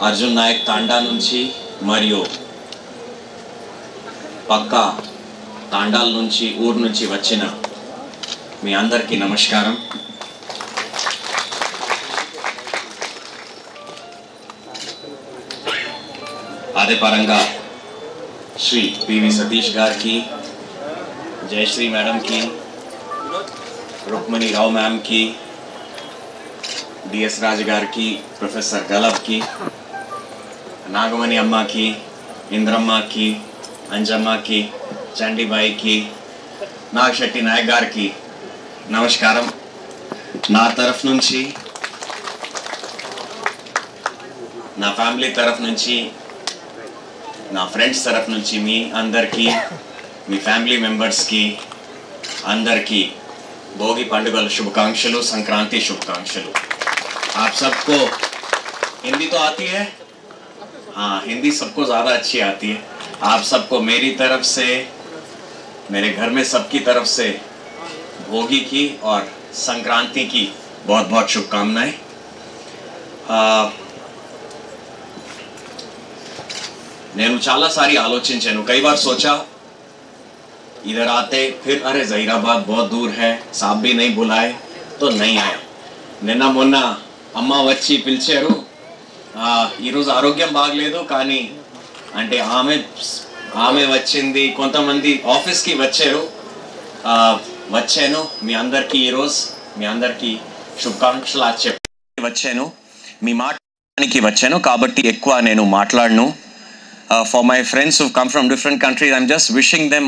అర్జున్ నాయక్ తాండా నుంచి మరియు పక్క తాండాల నుంచి ఊరు నుంచి వచ్చిన మీ అందరికీ నమస్కారం అదే పరంగా శ్రీ పివి సతీష్ గారికి జయశ్రీ మేడంకి రుక్మణి రావు మ్యామ్కి డిఎస్ రాజు గారికి ప్రొఫెసర్ గలబ్కి నాగమణి అమ్మకి ఇంద్రమ్మకి అంజమ్మకి చండీబాయికి నాగశెట్టి నాయక్ గారికి నమస్కారం నా తరఫు నుంచి నా ఫ్యామిలీ తరఫు నుంచి నా ఫ్రెండ్స్ తరఫు నుంచి మీ అందరికీ మీ ఫ్యామిలీ మెంబర్స్కి అందరికీ భోగి పండుగల శుభాకాంక్షలు సంక్రాంతి శుభాకాంక్షలు आप सबको हिंदी तो आती है हाँ हिंदी सबको ज़्यादा अच्छी आती है आप सबको मेरी तरफ से मेरे घर में सबकी तरफ से भोगी की और संक्रांति की बहुत बहुत शुभकामनाएं ఆ, నేను చాలాసారి ఆలోచించాను కई बार सोचा इधर आते फिर अरे जहीराबाद बहुत दूर है साहब भी नहीं बुलाए तो नहीं आया నిన్న మొన్న అమ్మ వచ్చి పిలిచారు ఆ, ఈరోజు ఆరోగ్యం బాగలేదు కానీ అంటే ఆమె ఆమె వచ్చింది కొంతమంది ఆఫీస్కి వచ్చారు ఆ, వచ్చాను మీ అందరికీ ఈరోజు మీ అందరికీ శుభాకాంక్షలు అది చెప్పి వచ్చాను మీ మాట్లాడడానికి వచ్చాను కాబట్టి ఎక్కువ నేను మాట్లాడను for my friends who come from different countries I'm just wishing them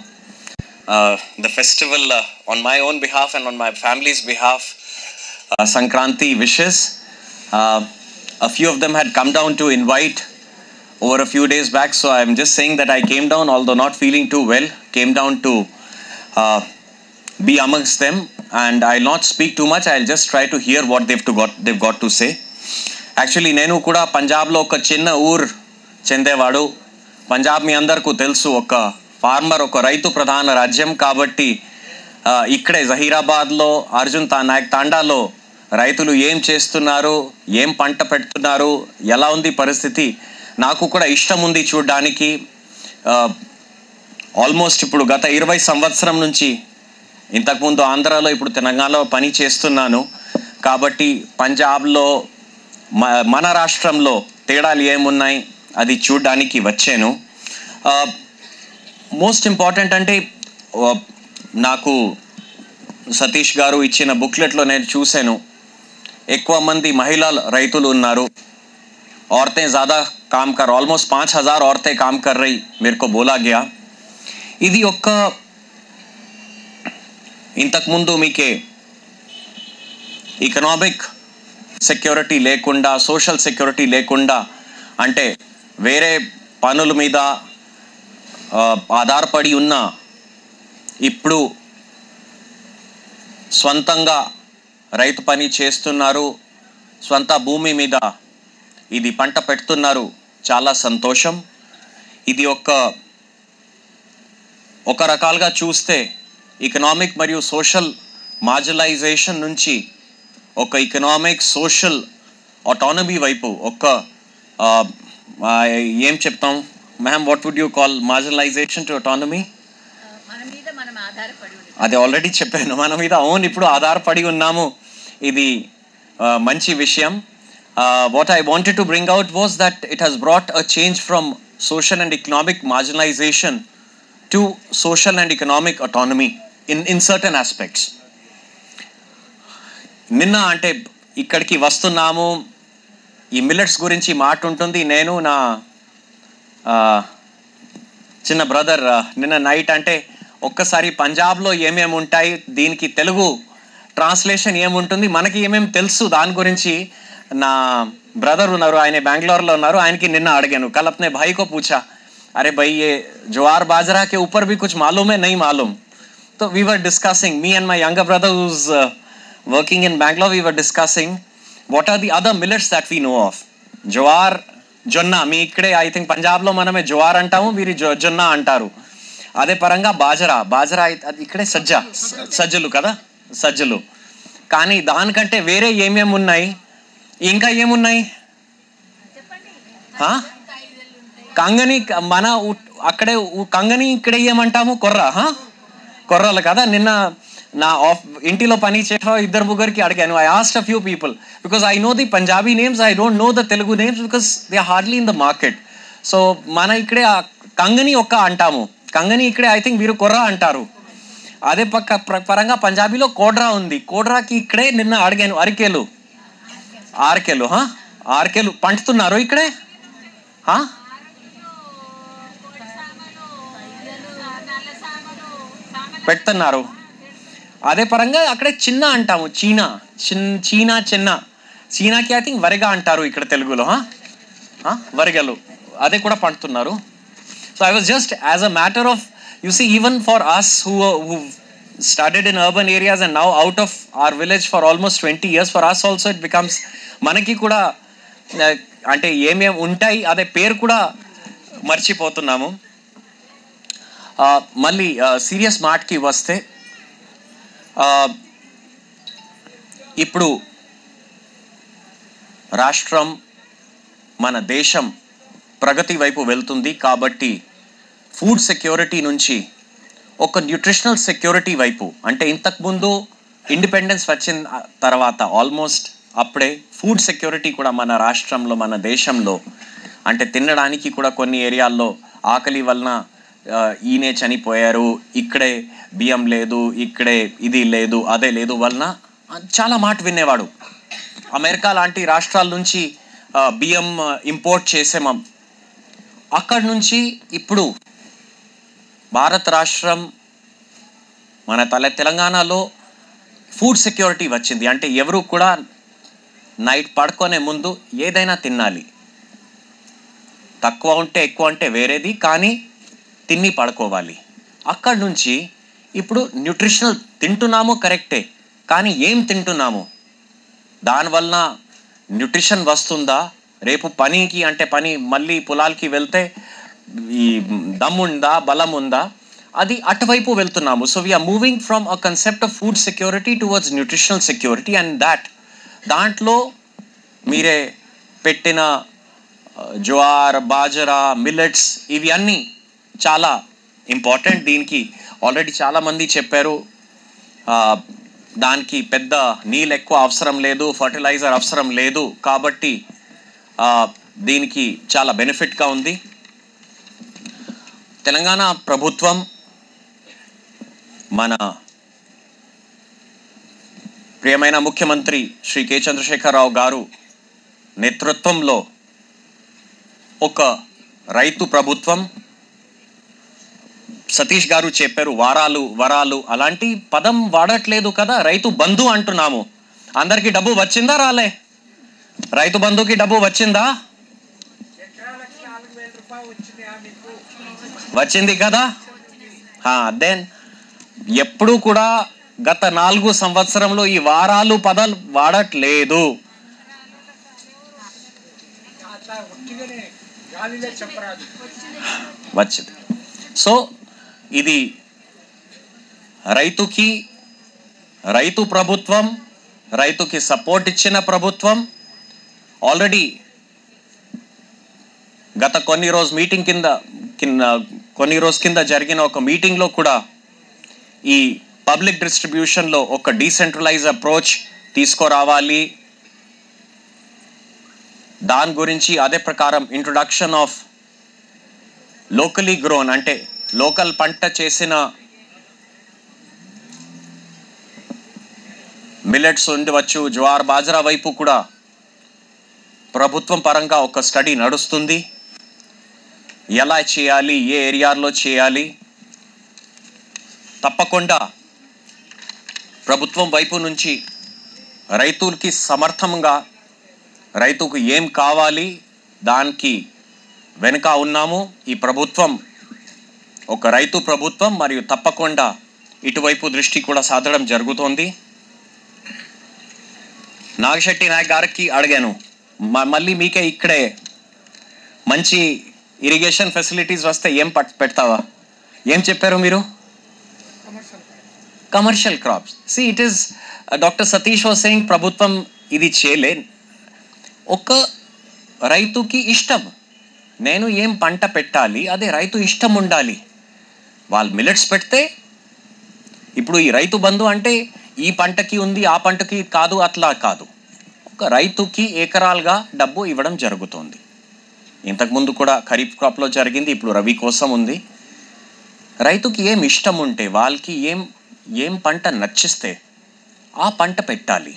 the festival on my own behalf and on my family's behalf uh, Sankranti wishes. Uh, a few of them had come down to invite over a few days back, so I'm just saying that I came down, although not feeling too well, came down to uh, be amongst them, and I'll not speak too much. I'll just try to hear what they've to got they've got to say. Actually నేను కూడా పంజాబ్లో ఒక చిన్న ఊర్ చెందేవాడు పంజాబ్ మీ అందరికీ తెలుసు ఒక farmer ఒక రైతు ప్రధాన రాజ్యం కాబట్టి ఆ, ఇక్కడే జహీరాబాద్లో అర్జున్ తా నాయక్ తాండాలో రైతులు ఏం చేస్తున్నారు ఏం పంట పెడుతున్నారు ఎలా ఉంది పరిస్థితి నాకు కూడా ఇష్టం ఉంది చూడడానికి ఆల్మోస్ట్ ఇప్పుడు గత ఇరవై సంవత్సరం నుంచి ఇంతకుముందు ఆంధ్రాలో ఇప్పుడు తెలంగాణలో పని చేస్తున్నాను కాబట్టి పంజాబ్లో మ- మన రాష్ట్రంలో తేడాలు ఏమున్నాయి అది చూడడానికి వచ్చాను మోస్ట్ ఇంపార్టెంట్ అంటే ఆ, నాకు సతీష్ గారు ఇచ్చిన బుక్లెట్లో నేను చూశాను ఎక్కువ మంది మహిళా రైతులు ఉన్నారు औरतें ज़्यादा काम कर ऑलमोस्ट पाँच हज़ार औरतें काम कर रही मेरे को बोला गया ఇది ఒక్క ఇంతకుముందు మీకే ఇకనామిక్ సెక్యూరిటీ లేకుండా సోషల్ సెక్యూరిటీ లేకుండా అంటే వేరే పనుల మీద ఆ, ఆధారపడి ఉన్న ఇప్పుడు స్వంతంగా రైతు పని చేస్తున్నారు స్వంత భూమి మీద ఇది పంట పెడుతున్నారు చాలా సంతోషం ఇది ఒక ఒక రకాలుగా చూస్తే ఎకనామిక్ మరియు సోషల్ మార్జలైజేషన్ నుంచి ఒక ఎకనామిక్ సోషల్ ఆటానమీ వైపు ఒక ఆ, ఆ, ఏం చెప్తాం ma'am what would you call marginalization to autonomy మన మీద మనం ఆధారపడి ఉంది అది ఆల్రెడీ చెప్పాను మన మీద అవును ఇప్పుడు ఆధారపడి ఉన్నాము ఇది ఆ, మంచి విషయం what I wanted to bring out was that it has brought a change from social and economic marginalization to social and economic autonomy in in certain aspects నిన్న అంటే ఇక్కడికి వస్తున్నాము ఈ మిల్లెట్స్ గురించి మాట ఉంటుంది నేను నా ఆ, చిన్న బ్రదర్ నిన్న నైట్ అంటే ఒక్కసారి పంజాబ్లో ఏమేమి ఉంటాయి దీనికి తెలుగు ట్రాన్స్లేషన్ ఏముంటుంది మనకి ఏమేమి తెలుసు దాని గురించి నా బ్రదర్ ఉన్నారు ఆయన బెంగళూరులో ఉన్నారు ఆయనకి నిన్న అడిగాను కల్ అప్నే భాई को पूछा अरे भाई ये ज्वार बाजरा के ऊपर भी कुछ मालूम है नहीं मालूम तो we were discussing me and my younger brother who's uh, working in Bangalore we were discussing what are the other millets that we know of jowar జొన్న మీ ఇక్కడే ఐ థింక్ పంజాబ్లో మనమే జవార్ అంటాము వీరి జొ- జొన్న అంటారు అదే పరంగా బాజరా బాజరా అయితే అది ఇక్కడే సజ్జ స- సజ్జలు కదా సజ్జలు కానీ దానికంటే వేరే ఏమేమి ఉన్నాయి ఇంకా ఏమున్నాయి చెప్పండి కంగని మన ఉ- అక్కడే ఉ- కంగని ఇక్కడే ఏమంటాము కొర్ర హా? కొర్రలు కదా నిన్న నా ఆఫ్ ఇంటిలో పని చేసే ఇద్దరు ముగ్గురికి అడిగాను I asked a few people because I know the Punjabi names I don't know the Telugu names because they are hardly in the market so మన ఇక్కడే ఆ కంగని ఒక్క అంటాము కంగని ఇక్కడే ఐ థింక్ వీరు కొర్ర అంటారు అదే పక్క ప్ర- పరంగా పంజాబీలో కోడ్రా ఉంది కోడ్రాకి ఇక్కడే నిన్న అడిగాను అరికెలు ఆర్కెలు హా? ఆర్కెలు పంటుతున్నారు ఇక్కడే హా? పెడుతున్నారు అదే పరంగా అక్కడే చిన్న అంటాము చీనా చిన్ చీనా చిన్న చీనాకి ఐ థింక్ వరిగా అంటారు ఇక్కడ తెలుగులో హా? హా? వరిగలు అదే కూడా పండుతున్నారు so I was just as a matter of you see even for us who who started in urban areas and now out of our village for almost twenty years for us also it becomes మనకి కూడా uh, అంటే ఏమేమి ఉంటాయి అదే పేరు కూడా మర్చిపోతున్నాము Uh, మళ్ళీ serious మాటకి వస్తే uh, ఇప్పుడు రాష్ట్రం మన దేశం ప్రగతి వైపు వెళ్తుంది కాబట్టి ఫుడ్ సెక్యూరిటీ నుంచి ఒక న్యూట్రిషనల్ సెక్యూరిటీ వైపు అంటే ఇంతకుముందు ఇండిపెండెన్స్ వచ్చిన తర్వాత ఆల్మోస్ట్ అప్పుడే ఫుడ్ సెక్యూరిటీ కూడా మన రాష్ట్రంలో మన దేశంలో అంటే తినడానికి కూడా కొన్ని ఏరియాల్లో ఆకలి వలన ఆ, ఈయనే చనిపోయారు ఇక్కడే బియ్యం లేదు ఇక్కడే ఇది లేదు అదే లేదు వలన ఆ, చాలా మాట వినేవాడు అమెరికా లాంటి రాష్ట్రాల నుంచి ఆ, బియ్యం ఇంపోర్ట్ చేసాం అక్కడి నుంచి ఇప్పుడు భారత రాష్ట్రం మన తల తెలంగాణలో ఫుడ్ సెక్యూరిటీ వచ్చింది అంటే ఎవరు కూడా నైట్ పడుకునే ముందు ఏదైనా తినాలి తక్కువ ఉంటే ఎక్కువ అంటే వేరేది కానీ తిని పడుకోవాలి అక్కడి నుంచి ఇప్పుడు న్యూట్రిషనల్ తింటున్నాము కరెక్టే కానీ ఏం తింటున్నాము దానివలన న్యూట్రిషన్ వస్తుందా రేపు పనికి అంటే పని మళ్ళీ పొలాలకి వెళ్తే ఈ దమ్ముందా బలం ఉందా అది అటువైపు వెళ్తున్నాము so we are moving from a concept of food security towards nutritional security and that దాంట్లో మీరే పెట్టిన ఆ, జ్వార్ బాజరా మిల్లెట్స్ ఇవి అన్నీ చాలా ఇంపార్టెంట్ దీనికి ఆల్రెడీ చాలామంది చెప్పారు ఆ, దానికి పెద్ద నీళ్ళు ఎక్కువ అవసరం లేదు ఫర్టిలైజర్ అవసరం లేదు కాబట్టి ఆ, దీనికి చాలా బెనిఫిట్గా ఉంది తెలంగాణ ప్రభుత్వం మన ప్రియమైన ముఖ్యమంత్రి శ్రీ కె చంద్రశేఖరరావు గారు నేతృత్వంలో ఒక రైతు ప్రభుత్వం సతీష్ గారు చెప్పారు వారాలు వరాలు అలాంటి పదం వాడట్లేదు కదా రైతు బంధు అంటున్నాము అందరికి డబ్బు వచ్చిందా రాలే రైతు బంధుకి డబ్బు వచ్చిందా వచ్చింది కదా దెన్ ఎప్పుడు కూడా గత నాలుగు సంవత్సరంలో ఈ వారాలు పదాలు వాడట్లేదు అట్లా ఒట్టిగానే గాలిలో చెప్పరాదు వచ్చింది సో ఇది రైతుకి రైతు ప్రభుత్వం రైతుకి సపోర్ట్ ఇచ్చిన ప్రభుత్వం ఆల్రెడీ గత కొన్ని రోజు మీటింగ్ కింద కింద కొన్ని రోజు కింద జరిగిన ఒక మీటింగ్లో కూడా ఈ పబ్లిక్ డిస్ట్రిబ్యూషన్లో ఒక డీసెంట్రలైజ్ అప్రోచ్ తీసుకురావాలి దాని గురించి అదే ప్రకారం ఇంట్రొడక్షన్ ఆఫ్ లోకలీ గ్రోన్ అంటే లోకల్ పంట చేసిన మిల్లెట్స్ ఉండవచ్చు జ్వార్ బాజరా వైపు కూడా ప్రభుత్వం పరంగా ఒక స్టడీ నడుస్తుంది ఎలా చేయాలి ఏ ఏరియాలో చేయాలి తప్పకుండా ప్రభుత్వం వైపు నుంచి రైతులకి సమర్థంగా రైతుకు ఏం కావాలి దానికి వెనుక ఉన్నాము ఈ ప్రభుత్వం ఒక రైతు ప్రభుత్వం మరియు తప్పకుండా ఇటువైపు దృష్టి కూడా సాధడం జరుగుతోంది నాగశెట్టి నాయక్ గారికి అడిగాను మ- మళ్ళీ మీకే ఇక్కడే మంచి ఇరిగేషన్ ఫెసిలిటీస్ వస్తే ఏం పట్ పెడతావా ఏం చెప్పారు మీరు commercial commercial crops see it is doctor Satish was saying ప్రభుత్వం ఇది చేయలే ఒక రైతుకి ఇష్టం నేను ఏం పంట పెట్టాలి అదే రైతు ఇష్టం ఉండాలి వాళ్ళు మిల్లెట్స్ పెడితే ఇప్పుడు ఈ రైతు బంధు అంటే ఈ పంటకి ఉంది ఆ పంటకి కాదు అట్లా కాదు ఒక రైతుకి ఏకరాలుగా డబ్బు ఇవ్వడం జరుగుతుంది ఇంతకుముందు కూడా ఖరీఫ్ క్రాప్లో జరిగింది ఇప్పుడు రవి కోసం ఉంది రైతుకి ఏం ఇష్టం ఉంటే వాళ్ళకి ఏం ఏం పంట నచ్చిస్తే ఆ పంట పెట్టాలి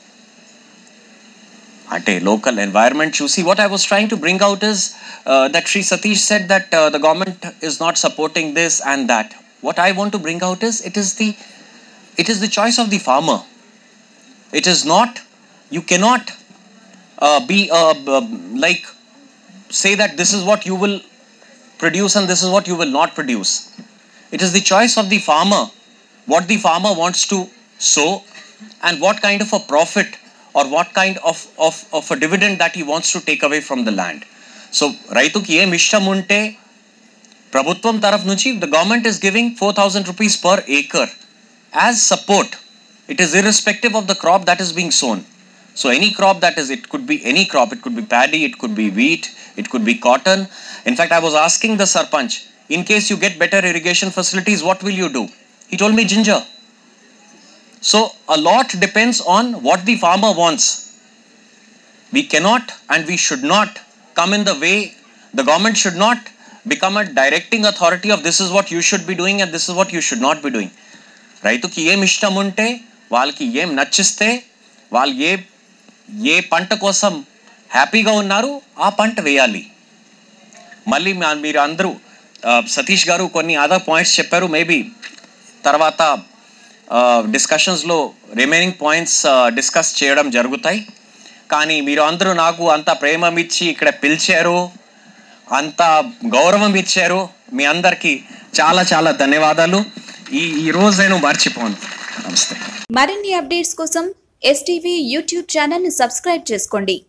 అంటే లోకల్ ఎన్వైరన్మెంట్ చూసి what I was trying to bring out is that Shri Satish said that the government is not supporting this and that what I want to bring out is it is the it is the choice of the farmer it is not you cannot be like say that this is what you will produce and this is what you will not produce. It is the choice of the farmer, what the farmer wants to sow and what kind of a profit or what kind of, of, of a dividend that he wants to take away from the land. So, రైతుకి ఏం ఇష్టం ఉంటే ప్రభుత్వం తరఫు నుంచి the government is giving four thousand rupees per acre as support it is irrespective of the crop that is being sown So any crop that is, it could be any crop. It could be paddy, it could be wheat, it could be cotton. In fact, I was asking the sarpanch, in case you get better irrigation facilities, what will you do? He told me ginger. So a lot depends on what the farmer wants. We cannot and we should not come in the way. The government should not become a directing authority of this is what you should be doing and this is what you should not be doing. రైతుకి ఏం ఇష్టం ఉంటే వాళ్ళకి ఏం నచ్చిస్తే వాళ్ళు ఏ ఏ పంట కోసం హ్యాపీగా ఉన్నారు ఆ పంట వేయాలి మళ్ళీ మా- మీరు అందరూ ఆ, సతీష్ గారు కొన్ని అదర్ పాయింట్స్ చెప్పారు మేబీ తర్వాత డిస్కషన్స్లో రిమైనింగ్ పాయింట్స్ డిస్కస్ చేయడం జరుగుతాయి కానీ మీరు అందరూ నాకు అంత ప్రేమ ఇచ్చి ఇక్కడ పిలిచారు అంత గౌరవం ఇచ్చారు మీ అందరికీ చాలా చాలా ధన్యవాదాలు ఈ ఈ రోజు నేను మర్చిపోను నమస్తే మరిన్ని అప్డేట్స్ కోసం ఎస్టీవీ యూట్యూబ్ ఛానల్ని సబ్స్క్రైబ్ చేసుకోండి